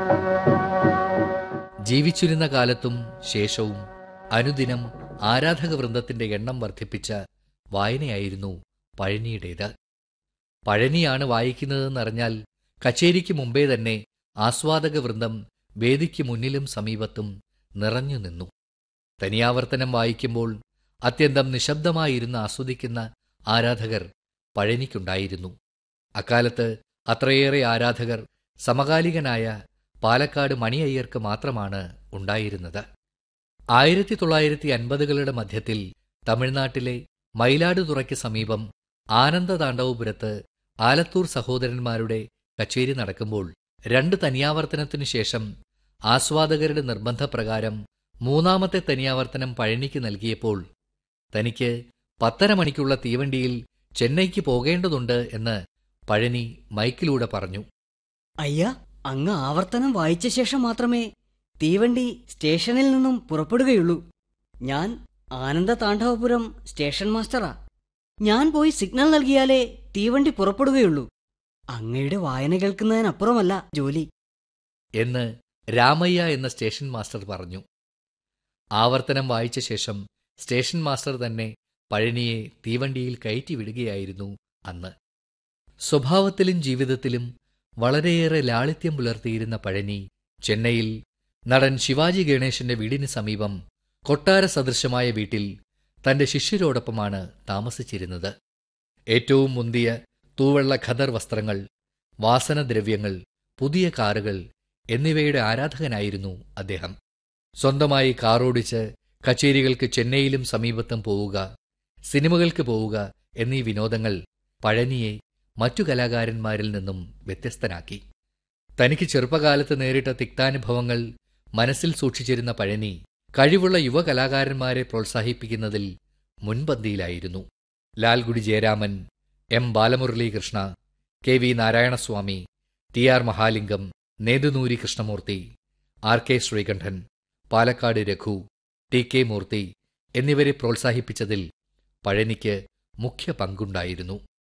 ജീവിച്ചിരുന്ന കാലത്തും ശേഷവും അനുദിനം ആരാധക വൃന്ദത്തിന്റെ എണ്ണം വർദ്ധിപ്പിച്ച വായനയായിരുന്നു പഴനിയുടേത് പഴനിയാണ് വായിക്കുന്നതെന്നറിഞ്ഞാൽ കച്ചേരിക്ക് മുമ്പേ തന്നെ ആസ്വാദക വൃന്ദം വേദിക്ക് മുന്നിലും സമീപത്തും നിറഞ്ഞു നിന്നു തനിയാവർത്തനം വായിക്കുമ്പോൾ അത്യന്തം നിശബ്ദമായിരുന്ന് ആസ്വദിക്കുന്ന ആരാധകർ പഴനിക്കുണ്ടായിരുന്നു അക്കാലത്ത് അത്രയേറെ ആരാധകർ സമകാലികനായ പാലക്കാട് മണിയയ്യർക്ക് മാത്രമാണ് ഉണ്ടായിരുന്നത് ആയിരത്തി തൊള്ളായിരത്തി അൻപതുകളുടെ മധ്യത്തിൽ തമിഴ്നാട്ടിലെ മയിലാടുതുറയ്ക്ക് സമീപം ആനന്ദതാണ്ഡവപുരത്ത് ആലത്തൂർ സഹോദരന്മാരുടെ കച്ചേരി നടക്കുമ്പോൾ രണ്ട് തനിയാവർത്തനത്തിനു ശേഷം ആസ്വാദകരുടെ നിർബന്ധപ്രകാരം മൂന്നാമത്തെ തനിയാവർത്തനം പഴനിക്ക് നൽകിയപ്പോൾ തനിക്ക് പത്തര മണിക്കുള്ള തീവണ്ടിയിൽ ചെന്നൈക്ക് പോകേണ്ടതുണ്ട് എന്ന് പഴനി മൈക്കിലൂടെ പറഞ്ഞു അയ്യ അങ്ങ് ആവർത്തനം വായിച്ച ശേഷം മാത്രമേ തീവണ്ടി സ്റ്റേഷനിൽ നിന്നും പുറപ്പെടുകയുള്ളൂ ഞാൻ ആനന്ദ താണ്ഡവപുരം സ്റ്റേഷൻ മാസ്റ്ററാ ഞാൻ പോയി സിഗ്നൽ നൽകിയാലേ തീവണ്ടി പുറപ്പെടുകയുള്ളൂ അങ്ങയുടെ വായന കേൾക്കുന്നതിനപ്പുറമല്ല ജോലി എന്ന് രാമയ്യ എന്ന സ്റ്റേഷൻ മാസ്റ്റർ പറഞ്ഞു ആവർത്തനം വായിച്ച ശേഷം സ്റ്റേഷൻ മാസ്റ്റർ തന്നെ പഴനിയെ തീവണ്ടിയിൽ കയറ്റി വിടുകയായിരുന്നു അന്ന് സ്വഭാവത്തിലും ജീവിതത്തിലും വളരെയേറെ ലാളിത്യം പുലർത്തിയിരുന്ന പഴനി ചെന്നൈയിൽ നടൻ ശിവാജി ഗണേശന്റെ വീടിന് സമീപം കൊട്ടാര സദൃശമായ വീട്ടിൽ തന്റെ ശിഷ്യരോടൊപ്പമാണ് താമസിച്ചിരുന്നത് ഏറ്റവും മുന്തിയ തൂവെള്ള ഖദർ വസ്ത്രങ്ങൾ വാസനദ്രവ്യങ്ങൾ പുതിയ കാറുകൾ എന്നിവയുടെ ആരാധകനായിരുന്നു അദ്ദേഹം സ്വന്തമായി കാറോടിച്ച് കച്ചേരികൾക്ക് ചെന്നൈയിലും സമീപത്തും പോവുക സിനിമകൾക്ക് പോവുക എന്നീ വിനോദങ്ങൾ പഴനിയെ മറ്റു കലാകാരന്മാരിൽ നിന്നും വ്യത്യസ്തനാക്കി തനിക്ക് ചെറുപ്പകാലത്ത് നേരിട്ട തിക്താനുഭവങ്ങൾ മനസ്സിൽ സൂക്ഷിച്ചിരുന്ന പഴനി കഴിവുള്ള യുവ കലാകാരന്മാരെ പ്രോത്സാഹിപ്പിക്കുന്നതിൽ മുൻപന്തിയിലായിരുന്നു Lalgudi Jayaraman M Balamuralikrishna K V Narayanaswamy T R Mahalingam Nedunuri Krishnamurthy R K Srikantan Palakkad Raghu T K Murthy എന്നിവരെ പ്രോത്സാഹിപ്പിച്ചതിൽ പഴനിക്ക് മുഖ്യ പങ്കുണ്ടായിരുന്നു